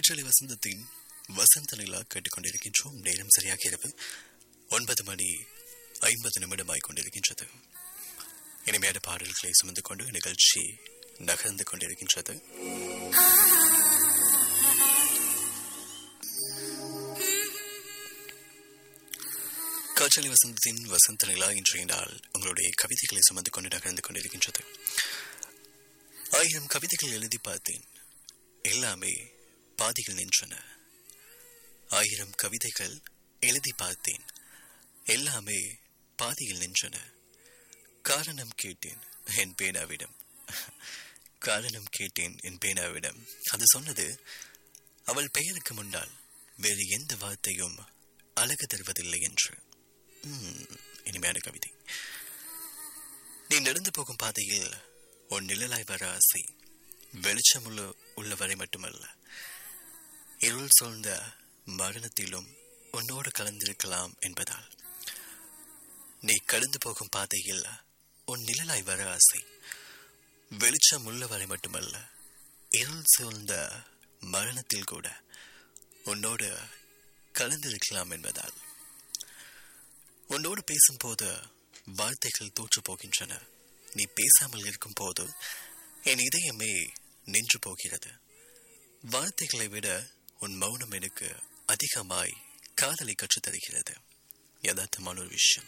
காற்றலை வசந்தத்தின் வசந்த நிலா கேட்டுக்கொண்டிருக்கின்றோம் நேரம் சரியாக இரவு ஒன்பது மணி ஐம்பது நிமிடமாய் கொண்டிருக்கின்றது இனிமையான பாடல்களை சுமந்து கொண்டு நிகழ்ச்சி நகர்ந்து கொண்டிருக்கின்றது காற்றலை வசந்தத்தின் வசந்த நிலா இன்றைய நாள் உங்களுடைய கவிதைகளை சுமந்து கொண்டு நகர்ந்து கொண்டிருக்கின்றது ஆயிரம் கவிதைகள் எழுதி பார்த்தேன் எல்லாமே பாதிகள் நின்றன ஆயிரம் கவிதைகள் எழுதி பார்த்தேன் எல்லாமே பாதியில் நின்றன காரணம் கேட்டேன் என் பேனாவிடம் காரணம் கேட்டேன் என் பேனாவிடம் அது சொன்னது அவள் பெயருக்கு முன்னால் வேறு எந்த வார்த்தையும் அழகு தருவதில்லை என்று ம், இனிமையான கவிதை நீ நடந்து போகும் பாதையில் உன் நிழலாய் வர ஆசை வெளிச்சம் உள்ள உள்ளவரை மட்டுமல்ல இருள் சூழ்ந்த மரணத்திலும் உன்னோடு கலந்திருக்கலாம் என்பதால் நீ கடந்து போகும் பாதையில் உன் நிழலாய் வர ஆசை வெளிச்சம் உள்ளவரை மட்டுமல்ல இருள் சூழ்ந்த மரணத்தில் கூட உன்னோடு கலந்திருக்கலாம் என்பதால் உன்னோடு பேசும்போது வார்த்தைகள் தோற்று போகின்றன நீ பேசாமல் இருக்கும் போது என் இதயமே நின்று போகிறது வார்த்தைகளை விட உன் மௌனம் எனக்கு அதிகமாய் காதலை கற்றுத் தருகிறது யதார்த்தமான ஒரு விஷயம்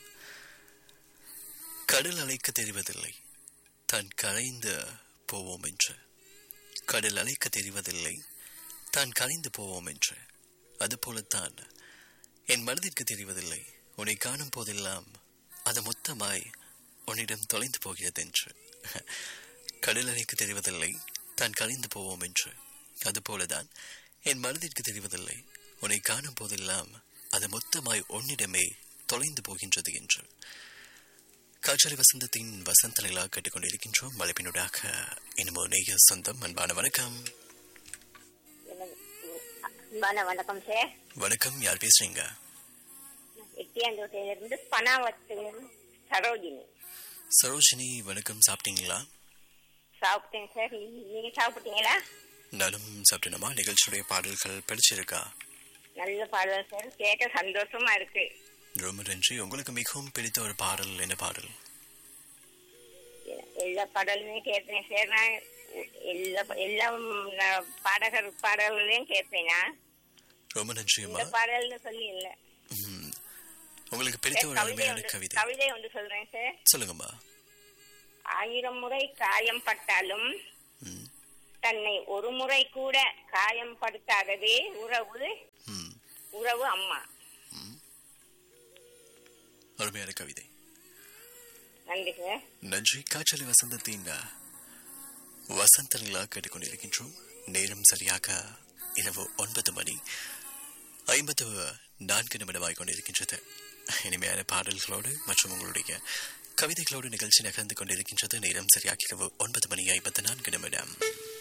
கடல் அலைக்க தெரிவதில்லை தான் கரைந்து போவோம் என்று கடல் அலைக்க தெரிவதில்லை தான் கரைந்து போவோம் என்று அதுபோலத்தான் என் மனதிற்கு தெரிவதில்லை உன்னை காணும் போதெல்லாம் அது மொத்தமாய் உன்னிடம் தொலைந்து போகிறது என்று கடல் அலைக்கு தெரிவதில்லை தான் கரைந்து போவோம் என்று அதுபோலதான் என் மனதிற்கு தெரிவதில்லை உன்னை காணும் போதெல்லாம் அது மொத்தமாய் உன்னிடமே தொலைந்து போகின்றது என்று காற்றலை வசந்தத்தின் வசந்த நிலா கேட்டுக்கொண்டிருக்கின்றோம் மலைப்பினூடாக இன்னும் ஒரு நேய சொந்தம் அன்பான வணக்கம் அன்பான வணக்கம் சார் வணக்கம் யார் பேசுறீங்க எட்டியாந்தோட்டையிலிருந்து பனாவத்து சரோஜினி சரோஜினி வணக்கம் சாப்பிட்டீங்களா சாப்பிட்டேன் சார் நீங்க சாப்பிட்டீங்களா நானும் சாப்பிட்டேனமா நிகழ்ச்சியுடைய பாடல்கள் படிச்சிருக்கா நல்ல பாடல் சார் கேட்க சந்தோஷமா இருக்கு ரொம்ப நன்றி உங்களுக்கு மிகவும் பிடித்த ஒரு பாடல் என்ன பாடல் எல்லா பாடலுமே கேட்பேன் சார் நான் எல்லா எல்லா நான் பாடகர் பாடல்களையும் கேட்பேன் நான் ரொம்ப நன்றியம்மா இந்த பாடல்னு சொல்லி இல்ல ம். உங்களுக்கு பிடித்த ஒரு கவிதை அருமையான ஒன்று கவிதை கவிதை ஒன்று சொல்றேன் சார் சொல்லுங்கம்மா ஆயிரம் முறை காயம் பட்டாலும் ம். தன்னை ஒரு முறை கூட காயம் படுத்தாததே உறவு ம். உறவு அம்மா அருமையான கவிதை நன்றி சார் நன்றி காற்றலை வசந்தத்தின் வசந்த நிலா கேட்டுக்கொண்டிருக்கின்றோம் நேரம் சரியாக இரவு ஒன்பது மணி ஐம்பத்து நான்கு நிமிடமாய் கொண்டிருக்கின்றது இனிமையான பாடல்களோடு மற்றும் உங்களுடைய கவிதைகளோடு நிகழ்ச்சி நகர்ந்து கொண்டிருக்கின்றது நேரம் சரியாக இரவு ஒன்பது மணி ஐம்பத்து நான்கு நிமிடம்